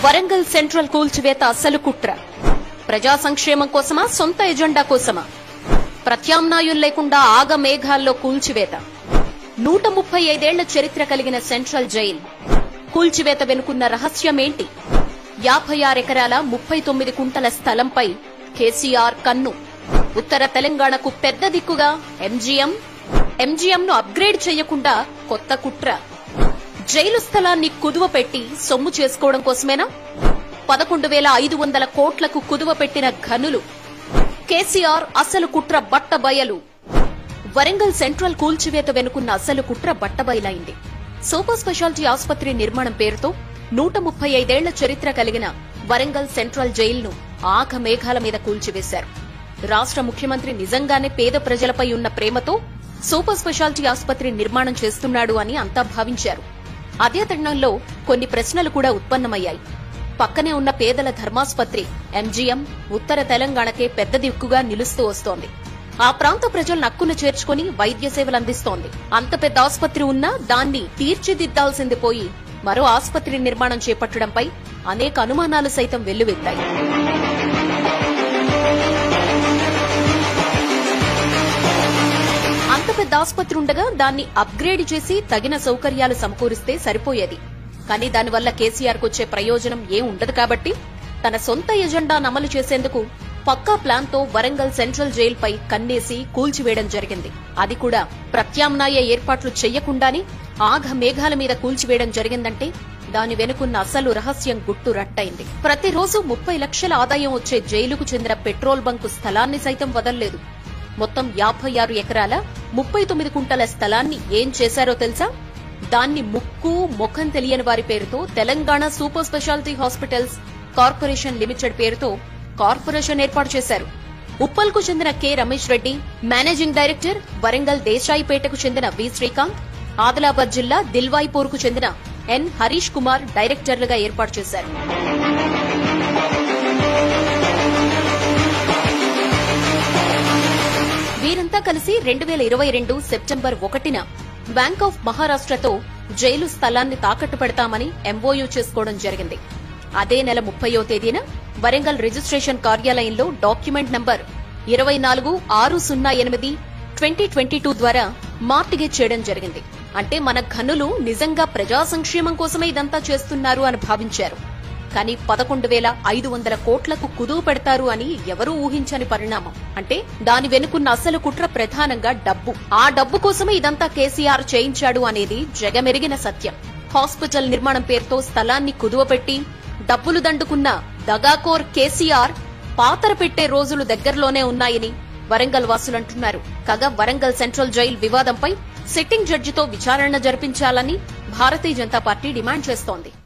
Warangal central కూల్చివేత అసలు కుట్ర ప్రజా సంక్షేమం కోసమా సొంత ఎజెండా కోసమా ప్రత్యామ్నాయం లేకుండా ఆగ మేఘాల్లో కూల్చివేత నూట ముప్పై ఐదేళ్ల చరిత్ర కలిగిన సెంట్రల్ జైల్ కూల్చివేత వెనుకున్న రహస్యమేంటి యాభై ఆరెకరాల ముప్పై తొమ్మిది కుంటల స్థలంపై కేసీఆర్ కన్ను ఉత్తర తెలంగాణకు పెద్ద దిక్కుగా ఎంజీఎం ఎంజీఎం ను అప్గ్రేడ్ చేయకుండా కొత్త కుట్ర జైలు స్థలాన్ని కుదువ పెట్టి సొమ్ము చేసుకోవడం కోసమేనా పదకొండు వేల ఐదు వందల కోట్లకు కుదువ పెట్టిన ఘనులు కేసీఆర్ అసలు కుట్ర బట్టబయలు వరంగల్ సెంట్రల్ కూల్చివేత వెనుకున్న అసలు కుట్ర బట్టబయలైంది సూపర్ స్పెషాలిటీ ఆసుపత్రి నిర్మాణం పేరుతో నూట ముప్పై ఐదేళ్ల చరిత్ర కలిగిన వరంగల్ సెంట్రల్ జైలును ఆఘ మేఘాల మీద కూల్చివేశారు రాష్ట్ర ముఖ్యమంత్రి నిజంగానే పేద ప్రజలపై ఉన్న ప్రేమతో సూపర్ స్పెషాలిటీ ఆసుపత్రి నిర్మాణం చేస్తున్నాడు అని అంతా భావించారు అదే తరుణంలో కొన్ని ప్రశ్నలు కూడా ఉత్పన్నమయ్యాయి పక్కనే ఉన్న పేదల ధర్మాసుపత్రి ఎంజీఎం ఉత్తర తెలంగాణకే పెద్ద దిక్కుగా నిలుస్తూ వస్తోంది ఆ ప్రాంత ప్రజలను హక్కును చేర్చుకుని వైద్య సేవలు అందిస్తోంది అంత పెద్ద ఆసుపత్రి ఉన్నా దాన్ని తీర్చిదిద్దాల్సింది పోయి మరో ఆసుపత్రి నిర్మాణం చేపట్టడంపై అనేక అనుమానాలు సైతం వెల్లువెత్తాయి అంత పెద్ద ఆసుపత్రి ఉండగా దాన్ని అప్గ్రేడ్ చేసి తగిన సౌకర్యాలు సమకూరిస్తే సరిపోయేది కానీ దానివల్ల కేసీఆర్ కు వచ్చే ప్రయోజనం ఏం ఉండదు కాబట్టి తన సొంత ఎజెండాను అమలు చేసేందుకు పక్కా ప్లాన్ తో వరంగల్ సెంట్రల్ జైలుపై కన్నేసి కూల్చివేయడం జరిగింది అది కూడా ప్రత్యామ్నాయ ఏర్పాట్లు చెయ్యకుండానే ఆఘ మేఘాల మీద కూల్చివేయడం జరిగిందంటే దాని వెనుకున్న అసలు రహస్యం గుట్టు రట్టయింది ప్రతిరోజు ముప్పై లక్షల ఆదాయం వచ్చే జైలుకు చెందిన పెట్రోల్ బంకు స్థలాన్ని సైతం వదల్లేదు మొత్తం యాభై ఆరు ఎకరాల ముప్పై తొమ్మిది కుంటల స్థలాన్ని ఏం చేశారో తెలుసా దాన్ని ముక్కు ముఖం తెలియని వారి పేరుతో Telangana super speciality hospitals corporation limited పేరుతో కార్పొరేషన్ ఏర్పాటు చేశారు ఉప్పల్కు చెందిన K Ramesh Reddy managing director Warangal దేశాయిపేటకు చెందిన వి శ్రీకాంత్ ఆదిలాబాద్ జిల్లా దిల్వాయిపూర్కు చెందిన ఎన్ హరీష్ కుమార్ డైరెక్టర్లుగా ఏర్పాటు చేశారు వీరంతా కలిసి రెండు వేల ఇరవై రెండు సెప్టెంబర్ ఒకటిన బ్యాంక్ ఆఫ్ మహారాష్ట్రతో జైలు స్థలాన్ని తాకట్టు పెడతామని ఎంఓయూ చేసుకోవడం జరిగింది అదే నెల ముప్పయో తేదీన వరంగల్ రిజిస్ట్రేషన్ కార్యాలయంలో డాక్యుమెంట్ నంబర్ ఇరవై నాలుగు ఆరు సున్నా ఎనిమిది ట్వంటీ ట్వంటీ టూ ద్వారా మార్టిగేజ్ చేయడం జరిగింది అంటే మన ఘనులు నిజంగా ప్రజా సంక్షేమం కోసమే ఇదంతా చేస్తున్నారు అని భావించారు కానీ పదకొండు వేల ఐదు వందల కోట్లకు కుదువు పెడతారు అని ఎవరూ ఊహించని పరిణామం అంటే దాని వెనుకున్న అసలు కుట్ర ప్రధానంగా డబ్బు ఆ డబ్బు కోసమే ఇదంతా కేసీఆర్ చేయించాడు అనేది జగమెరిగిన సత్యం హాస్పిటల్ నిర్మాణం పేరుతో స్థలాన్ని కుదువపెట్టి డబ్బులు దండుకున్న దగాకోర్ కేసీఆర్ పాతర పెట్టే రోజులు దగ్గరలోనే ఉన్నాయని వరంగల్ వాసులంటున్నారు కాగా వరంగల్ సెంట్రల్ జైల్ వివాదంపై సిట్టింగ్ జడ్జితో విచారణ జరిపించాలని భారతీయ జనతా పార్టీ డిమాండ్ చేస్తోంది